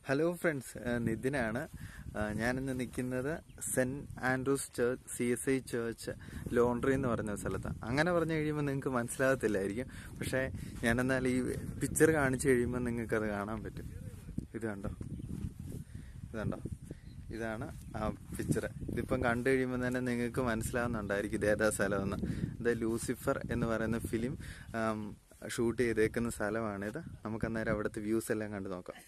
hello friends നിതിനാണ് ആ, ഞാനിന്ന് നിൽക്കുന്നത് Saint Andrew's church C S I church laundry എന്ന് പറഞ്ഞ സ്ഥലത്ത് അങ്ങനെ പറഞ്ഞു കഴിയുമ്പോൾ നിങ്ങൾക്ക് മനസ്സിലാകത്തില്ലായിരിക്കും പക്ഷേ ഞാനെന്നാൽ ഈ പിക്ചർ കാണിച്ചു കഴിയുമ്പോൾ നിങ്ങൾക്കത് കാണാൻ പറ്റും ഇത് കണ്ടോ ഇത് കണ്ടോ ഇതാണ് ആ പിക്ചർ ഇതിപ്പം കണ്ടു കഴിയുമ്പോൾ തന്നെ നിങ്ങൾക്ക് മനസ്സിലാവുന്നുണ്ടായിരിക്കും ഇത് ഏതാ സ്ഥലമെന്ന് ഇത് ലൂസിഫർ എന്ന് പറയുന്ന ഫിലിം ഷൂട്ട് ചെയ്തേക്കുന്ന സ്ഥലമാണിത് നമുക്ക് അന്നേരം അവിടുത്തെ വ്യൂസ് എല്ലാം കണ്ടു നോക്കാം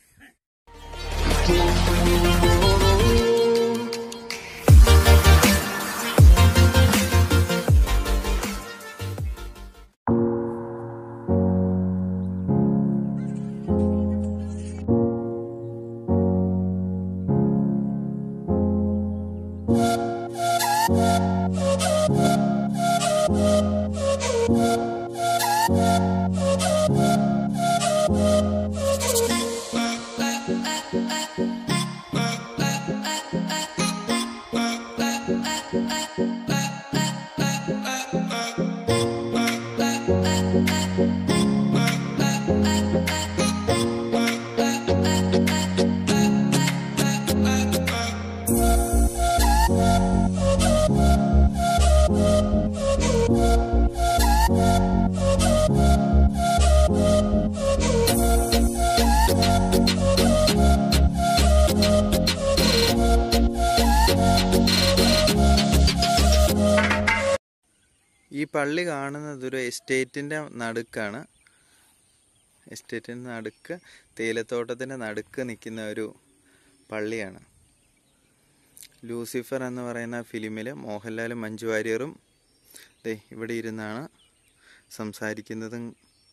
ഈ പള്ളി കാണുന്നത് ഒരു എസ്റ്റേറ്റിന്റെ നടുക്കാണ് എസ്റ്റേറ്റിന്റെ നടുക്ക് തേയിലത്തോട്ടത്തിന്റെ നടുക്ക് നിൽക്കുന്ന ഒരു പള്ളിയാണ് ലൂസിഫർ എന്ന് പറയുന്ന ഫിലിമിൽ മോഹൻലാലും മഞ്ജു വാര്യറും ദേ ഇവിടെ ഇരുന്നാണ് സംസാരിക്കുന്നതും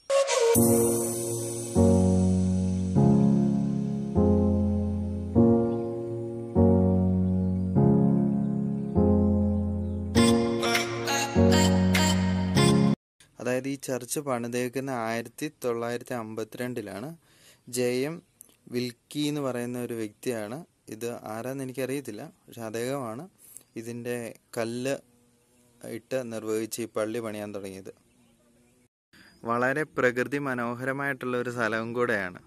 അതായത് ഈ ചർച്ച് പണിതേക്കുന്ന ആയിരത്തി തൊള്ളായിരത്തി അമ്പത്തിരണ്ടിലാണ് ജെ എം വിൽക്കി എന്ന് പറയുന്ന ഒരു വ്യക്തിയാണ് ഇത് ആരാന്ന് എനിക്കറിയത്തില്ല പക്ഷെ അദ്ദേഹമാണ് ഇതിൻ്റെ കല്ല് ഇട്ട് നിർവഹിച്ച് ഈ പള്ളി പണിയാൻ തുടങ്ങിയത് വളരെ പ്രകൃതി മനോഹരമായിട്ടുള്ള ഒരു സ്ഥലവും കൂടെയാണ്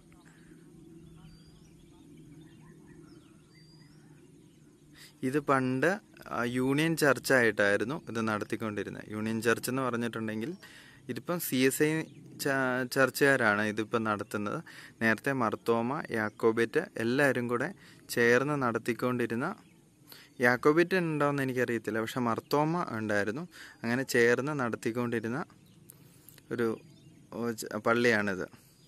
ഇത് പണ്ട് ആ, യൂണിയൻ ചർച്ചായിട്ടായിരുന്നു ഇത് നടത്തിക്കൊണ്ടിരുന്നത് യൂണിയൻ ചർച്ച് എന്ന് പറഞ്ഞിട്ടുണ്ടെങ്കിൽ ഇതിപ്പം സി എസ് ഐ ചർച്ചുകാരാണ് ഇതിപ്പം നടത്തുന്നത് നേരത്തെ മർത്തോമ യാക്കോബേറ്റ് എല്ലാവരും കൂടെ ചേർന്ന് നടത്തിക്കൊണ്ടിരുന്ന യാക്കോബേറ്റ് ഉണ്ടോയെന്ന് എനിക്കറിയത്തില്ല പക്ഷെ മർത്തോമ ഉണ്ടായിരുന്നു അങ്ങനെ ചേർന്ന് നടത്തിക്കൊണ്ടിരുന്ന ഒരു ഓ, ച- പള്ളിയാണിത്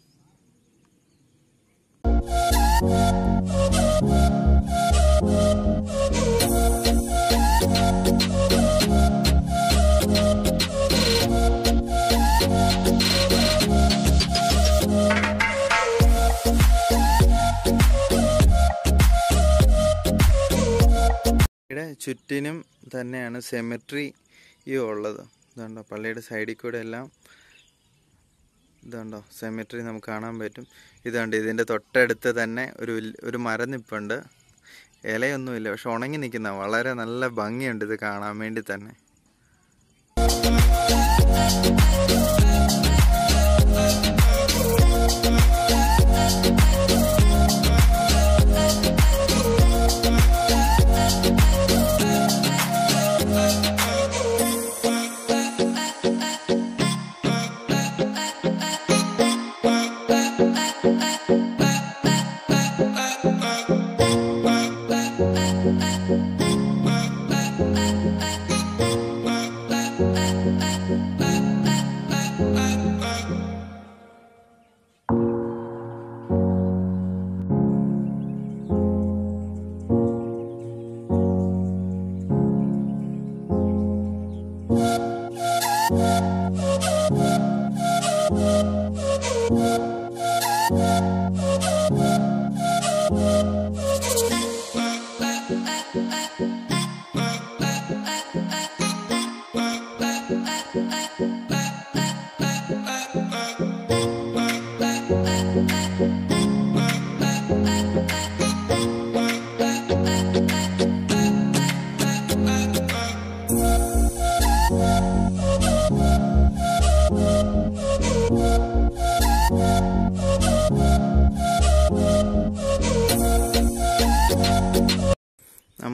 ഇവിടെ ചുറ്റിനും തന്നെയാണ് സെമെട്രി ഉള്ളത് ഇതുണ്ടോ പള്ളിയുടെ സൈഡിൽ കൂടെ എല്ലാം ഇതുണ്ടോ സെമെട്രി നമുക്ക് കാണാൻ പറ്റും ഇതുണ്ട് ഇതിൻ്റെ തൊട്ടടുത്ത് തന്നെ ഒരു വലിയ- ഒരു മരം നിപ്പുണ്ട് ഇലയൊന്നുമില്ല പക്ഷെ ഉണങ്ങി നിൽക്കുന്ന വളരെ നല്ല ഭംഗിയുണ്ട് ഇത് കാണാൻ വേണ്ടി തന്നെ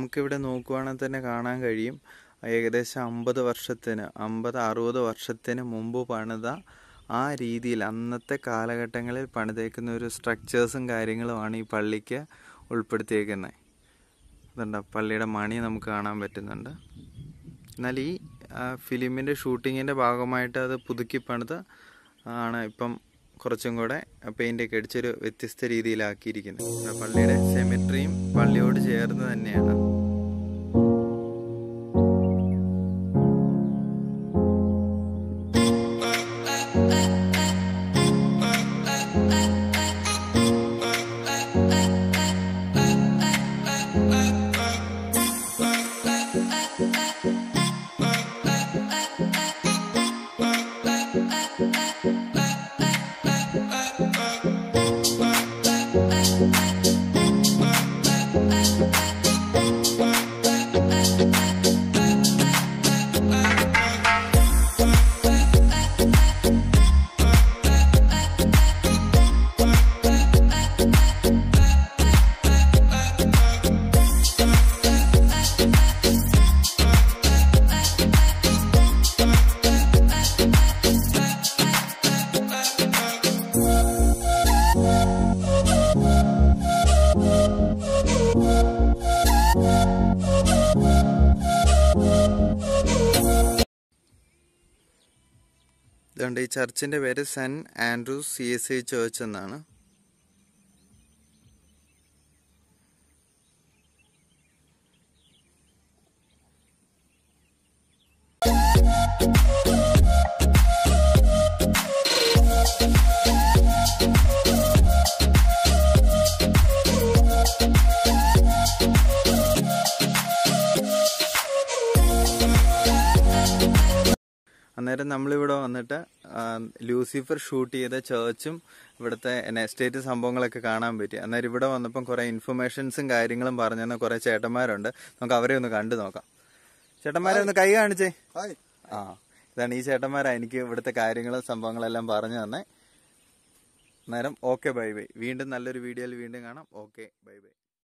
നമുക്കിവിടെ നോക്കുവാണെങ്കിൽ തന്നെ കാണാൻ കഴിയും ഏകദേശം അമ്പത് വർഷത്തിന് അമ്പത് അറുപത് വർഷത്തിന് മുമ്പ് പണിത ആ രീതിയിൽ അന്നത്തെ കാലഘട്ടങ്ങളിൽ പണിതേക്കുന്ന ഒരു സ്ട്രക്ചേഴ്സും കാര്യങ്ങളുമാണ് ഈ പള്ളിക്ക് ഉൾപ്പെടുത്തിയേക്കുന്നത് ഇതുണ്ട് പള്ളിയുടെ മണി നമുക്ക് കാണാൻ പറ്റുന്നുണ്ട് എന്നാൽ ഈ ഫിലിമിൻ്റെ ഷൂട്ടിങ്ങിൻ്റെ ഭാഗമായിട്ട് അത് പുതുക്കി പണിത് ആണ് ഇപ്പം കുറച്ചും കൂടെ പെയിൻ്റ് ഒക്കെ അടിച്ചൊരു വ്യത്യസ്ത രീതിയിലാക്കിയിരിക്കുന്നത് ഇവിടെ പള്ളിയുടെ സെമിട്രിയും പള്ളിയോട് ചേർന്ന് തന്നെയാണ് ഇതുകൊണ്ട് ഈ ചർച്ചിന്റെ പേര് Saint Andrew's C S I church എന്നാണ് അന്നേരം നമ്മളിവിടെ വന്നിട്ട് ആ, ലൂസിഫർ ഷൂട്ട് ചെയ്ത ചേർച്ചും ഇവിടുത്തെ എസ്റ്റേറ്റ് സംഭവങ്ങളൊക്കെ കാണാൻ പറ്റി അന്നേരം ഇവിടെ വന്നപ്പം കുറെ ഇൻഫർമേഷൻസും കാര്യങ്ങളും പറഞ്ഞു തന്ന കുറെ ചേട്ടന്മാരുണ്ട് നമുക്ക് അവരെ ഒന്ന് കണ്ടു നോക്കാം ചേട്ടന്മാരെ ഒന്ന് കൈ കാണിച്ചേ ഹായ് ആ ഇതാണ് ഈ ചേട്ടന്മാരാ എനിക്ക് ഇവിടുത്തെ കാര്യങ്ങളും സംഭവങ്ങളെല്ലാം പറഞ്ഞു തന്നെ അന്നേരം ഓക്കെ ബൈ ബൈ വീണ്ടും നല്ലൊരു വീഡിയോയിൽ വീണ്ടും കാണാം ഓക്കെ ബൈ ബൈ